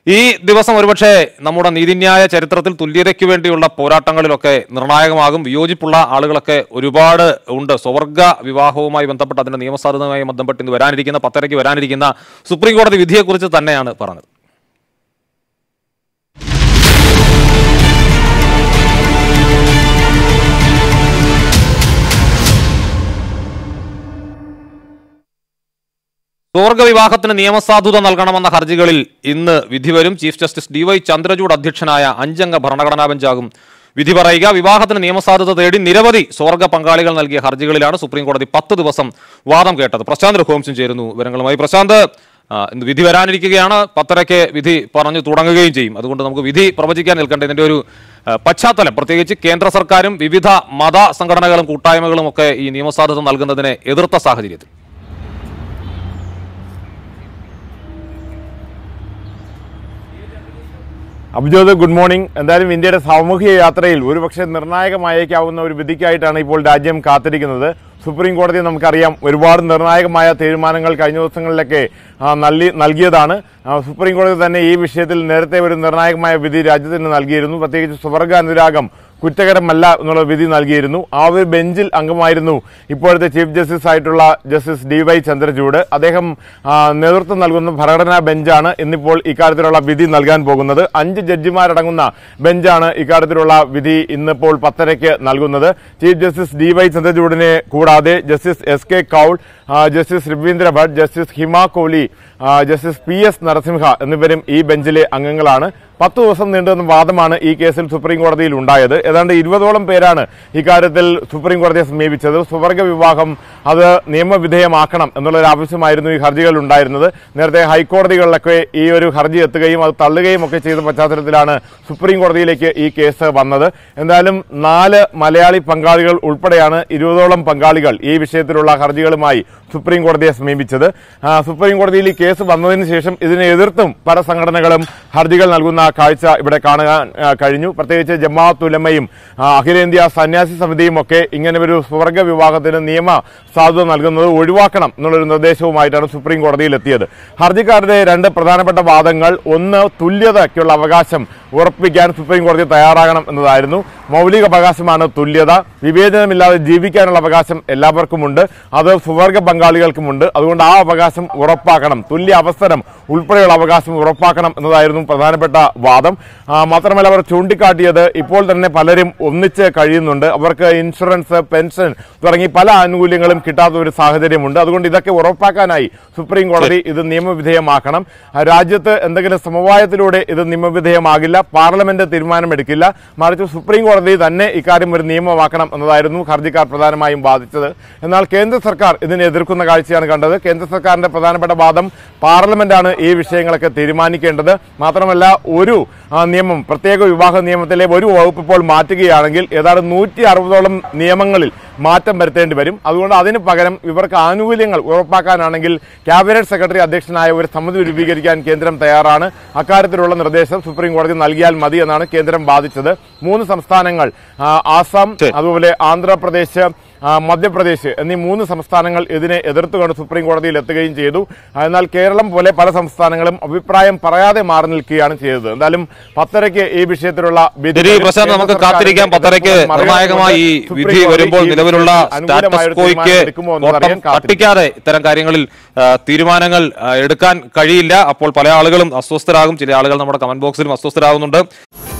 ഈ ദിവസം ഒരുപക്ഷെ നമ്മുടെ നീതിന്യായ ചരിത്രത്തിൽ തുല്യതയ്ക്ക് വേണ്ടിയുള്ള പോരാട്ടങ്ങളിലൊക്കെ നിർണായകമാകും വിയോജിപ്പുള്ള ആളുകളൊക്കെ ഒരുപാട് ഉണ്ട് സ്വർഗ വിവാഹവുമായി ബന്ധപ്പെട്ട് അതിന്റെ നിയമസാധുതയുമായി ബന്ധപ്പെട്ട് ഇന്ന് വരാനിരിക്കുന്ന പത്തരയ്ക്ക് വരാനിരിക്കുന്ന സുപ്രീം കോടതി വിധിയെക്കുറിച്ച് തന്നെയാണ് പറഞ്ഞത് സ്വർഗ വിവാഹത്തിന് നിയമസാധുത നൽകണമെന്ന ഹർജികളിൽ ഇന്ന് വിധി വരും chief justice D Y Chandrachud അധ്യക്ഷനായ അഞ്ചംഗ ഭരണഘടനാ ബെഞ്ചാകും വിധി പറയുക വിവാഹത്തിന് നിയമസാധുത തേടി നിരവധി സ്വർഗ പങ്കാളികൾ നൽകിയ ഹർജികളിലാണ് സുപ്രീം കോടതി പത്ത് ദിവസം വാദം കേട്ടത് പ്രശാന്ത് രഘുവംശം ചേരുന്നു വിവരങ്ങളുമായി പ്രശാന്ത് ആ, ഇന്ന് വിധി വരാനിരിക്കുകയാണ് പത്തരയ്ക്ക് വിധി പറഞ്ഞു തുടങ്ങുകയും ചെയ്യും അതുകൊണ്ട് നമുക്ക് വിധി പ്രവചിക്കാൻ നിൽക്കേണ്ട ഇതിന്റെ ഒരു ആ, പശ്ചാത്തലം പ്രത്യേകിച്ച് കേന്ദ്ര സർക്കാരും വിവിധ മത സംഘടനകളും കൂട്ടായ്മകളും ഒക്കെ ഈ നിയമസാധുത നൽകുന്നതിനെ എതിർത്ത സാഹചര്യത്തിൽ അബ്ജോദ് ഗുഡ് മോർണിംഗ് എന്തായാലും ഇന്ത്യയുടെ സാമൂഹിക യാത്രയിൽ ഒരുപക്ഷെ നിർണായകമായേക്കാവുന്ന ഒരു വിധിക്കായിട്ടാണ് ഇപ്പോൾ രാജ്യം കാത്തിരിക്കുന്നത് സുപ്രീം കോടതി നമുക്കറിയാം ഒരുപാട് നിർണായകമായ തീരുമാനങ്ങൾ കഴിഞ്ഞ ദിവസങ്ങളിലൊക്കെ ആ, നൽകി നൽകിയതാണ് ആ, സുപ്രീം കോടതി തന്നെ ഈ വിഷയത്തിൽ നേരത്തെ ഒരു നിർണായകമായ വിധി രാജ്യത്തിന് നൽകിയിരുന്നു പ്രത്യേകിച്ച് സ്വർഗ അനുരാഗം കുറ്റകരമല്ല എന്നുള്ള വിധി നൽകിയിരുന്നു ആ ഒരു ബെഞ്ചിൽ അംഗമായിരുന്നു ഇപ്പോഴത്തെ ചീഫ് ജസ്റ്റിസ് ആയിട്ടുള്ള ജസ്റ്റിസ് ഡി വൈ ചന്ദ്രചൂഡ് അദ്ദേഹം ആ, നേതൃത്വം നൽകുന്ന ഭരണഘടനാ ബെഞ്ചാണ് ഇന്നിപ്പോൾ ഇക്കാര്യത്തിലുള്ള വിധി നൽകാൻ പോകുന്നത് അഞ്ച് ജഡ്ജിമാരടങ്ങുന്ന ബെഞ്ചാണ് ഇക്കാര്യത്തിലുള്ള വിധി ഇന്നിപ്പോൾ പത്തരയ്ക്ക് നൽകുന്നത് ചീഫ് ജസ്റ്റിസ് ഡി വൈ ചന്ദ്രചൂഡിനെ കൂടാതെ ജസ്റ്റിസ് എസ് കെ കൌൾ ആ, ജസ്റ്റിസ് രവീന്ദ്ര ഭട്ട് ജസ്റ്റിസ് ഹിമ കോഹ്ലി ആ, ജസ്റ്റിസ് പി എസ് നരസിംഹ എന്നിവരും ഈ ബെഞ്ചിലെ അംഗങ്ങളാണ് പത്ത് ദിവസം നീണ്ടുവന്ന വാദമാണ് ഈ കേസിൽ സുപ്രീം കോടതിയിൽ ഉണ്ടായത് ഏതാണ്ട് ഇരുപതോളം പേരാണ് ഇക്കാര്യത്തിൽ സുപ്രീം കോടതിയെ സമീപിച്ചത് സുവർഗ വിവാഹം അത് നിയമവിധേയമാക്കണം എന്നുള്ള ഒരു ആവശ്യമായിരുന്നു ഈ ഹർജികൾ ഉണ്ടായിരുന്നത് നേരത്തെ ഹൈക്കോടതികളിലൊക്കെ ഈ ഒരു ഹർജി എത്തുകയും അത് തള്ളുകയും ഒക്കെ ചെയ്ത പശ്ചാത്തലത്തിലാണ് സുപ്രീം കോടതിയിലേക്ക് ഈ കേസ് വന്നത് എന്തായാലും നാല് മലയാളി പങ്കാളികൾ ഉൾപ്പെടെയാണ് ഇരുപതോളം പങ്കാളികൾ ഈ വിഷയത്തിലുള്ള ഹർജികളുമായി സുപ്രീം കോടതിയെ സമീപിച്ചത് ആ, സുപ്രീം കോടതിയിൽ ഈ കേസ് വന്നതിന് ശേഷം ഇതിനെ എതിർത്തും പല സംഘടനകളും ഹർജികൾ നൽകുന്ന കാഴ്ച ഇവിടെ കാണാൻ ആ, കഴിഞ്ഞു പ്രത്യേകിച്ച് ജമാഅത്ത് ഉലമയും ആ, അഖിലേന്ത്യാ സന്യാസി സമിതിയും ഒക്കെ ഇങ്ങനെ ഒരു സ്വർഗ വിവാഹത്തിന് നിയമ സാധുത നൽകുന്നത് ഒഴിവാക്കണം എന്നുള്ളൊരു നിർദ്ദേശവുമായിട്ടാണ് സുപ്രീം കോടതിയിൽ എത്തിയത് ഹർജിക്കാരുടെ രണ്ട് പ്രധാനപ്പെട്ട വാദങ്ങൾ ഒന്ന് തുല്യതയ്ക്കുള്ള അവകാശം ഉറപ്പിക്കാൻ സുപ്രീം കോടതി തയ്യാറാകണം എന്നതായിരുന്നു മൗലിക അവകാശമാണ് തുല്യത വിവേചനമില്ലാതെ ജീവിക്കാനുള്ള അവകാശം എല്ലാവർക്കുമുണ്ട് അത് സുവർഗ പങ്കാളികൾക്കുമുണ്ട് അതുകൊണ്ട് ആ അവകാശം ഉറപ്പാക്കണം തുല്യ അവസരം ഉൾപ്പെടെയുള്ള അവകാശം ഉറപ്പാക്കണം എന്നതായിരുന്നു പ്രധാനപ്പെട്ട വാദം ആ, മാത്രമല്ല അവർ ചൂണ്ടിക്കാട്ടിയത് ഇപ്പോൾ തന്നെ പലരും ഒന്നിച്ച് കഴിയുന്നുണ്ട് അവർക്ക് ഇൻഷുറൻസ് പെൻഷൻ തുടങ്ങി പല ആനുകൂല്യങ്ങളും കിട്ടാത്ത ഒരു സാഹചര്യമുണ്ട് അതുകൊണ്ട് ഇതൊക്കെ ഉറപ്പാക്കാനായി സുപ്രീം കോടതി ഇത് നിയമവിധേയമാക്കണം ആ, രാജ്യത്ത് എന്തെങ്കിലും സമവായത്തിലൂടെ ഇത് നിയമവിധേയമാകില്ല പാർലമെന്റ് തീരുമാനമെടുക്കില്ല മറിച്ച് സുപ്രീം കോടതി തന്നെ ഇക്കാര്യം ഒരു നിയമമാക്കണം എന്നതായിരുന്നു ഹർജിക്കാർ പ്രധാനമായും വാദിച്ചത് എന്നാൽ കേന്ദ്ര സർക്കാർ ഇതിനെ എതിർക്കുന്ന കാഴ്ചയാണ് കണ്ടത് കേന്ദ്ര സർക്കാരിന്റെ പ്രധാനപ്പെട്ട വാദം പാർലമെന്റാണ് ഈ വിഷയങ്ങളൊക്കെ തീരുമാനിക്കേണ്ടത് മാത്രമല്ല ഒരു ആ, നിയമം പ്രത്യേക വിവാഹ നിയമത്തിലെ ഒരു വകുപ്പ് ഇപ്പോൾ മാറ്റുകയാണെങ്കിൽ ഏതാണ്ട് നൂറ്റി അറുപതോളം നിയമങ്ങളിൽ മാറ്റം വരുത്തേണ്ടി വരും അതുകൊണ്ട് അതിന് പകരം ഇവർക്ക് ആനുകൂല്യങ്ങൾ ഉറപ്പാക്കാനാണെങ്കിൽ ക്യാബിനറ്റ് സെക്രട്ടറി അധ്യക്ഷനായ ഒരു സമിതി രൂപീകരിക്കാൻ കേന്ദ്രം തയ്യാറാണ് അക്കാര്യത്തിലുള്ള നിർദ്ദേശം സുപ്രീം കോടതി നൽകിയാൽ മതി എന്നാണ് കേന്ദ്രം വാദിച്ചത് മൂന്ന് സംസ്ഥാനങ്ങൾ ആ, ആസാം ശരി. അതുപോലെ ആന്ധ്രാപ്രദേശ് ആ, മധ്യപ്രദേശ് എന്നീ മൂന്ന് സംസ്ഥാനങ്ങൾ ഇതിനെ എതിർത്തുകൊണ്ട് സുപ്രീം കോടതിയിൽ എത്തുകയും ചെയ്തു ആ, എന്നാൽ കേരളം പോലെ പല സംസ്ഥാനങ്ങളും അഭിപ്രായം പറയാതെ മാറി നിൽക്കുകയാണ് ചെയ്തത് എന്തായാലും പത്തരയ്ക്ക് ഈ വിഷയത്തിലുള്ള വിധി ശരി പ്രശാന്ത് നമുക്ക് കേന്ദ്ര കാത്തിരിക്കാം സർക്കാരിന്റെ പത്തരയ്ക്ക് എതിർപ്പ് നിർണായകമായി ഈ മറികടന്നുകൊണ്ട് വിധി സുപ്രീം വരുമ്പോൾ കോടതി ഈ നിലവിലുള്ള വിഷയത്തിൽ അനുകൂലമായ സ്റ്റാറ്റസ് ഒരു കോയ്ക്ക് തീരുമാനം എടുക്കുമോ എന്ന് കോട്ടം അറിയാൻ കാത്തിരിക്കാം. തട്ടിക്കാതെ ഇത്തരം കാര്യങ്ങളിൽ ആ, തീരുമാനങ്ങൾ ആ, എടുക്കാൻ കഴിയില്ല അപ്പോൾ പല ആളുകളും അസ്വസ്ഥരാകും ചില ആളുകൾ നമ്മുടെ കമന്റ് ബോക്സിലും അസ്വസ്ഥരാകുന്നുണ്ട്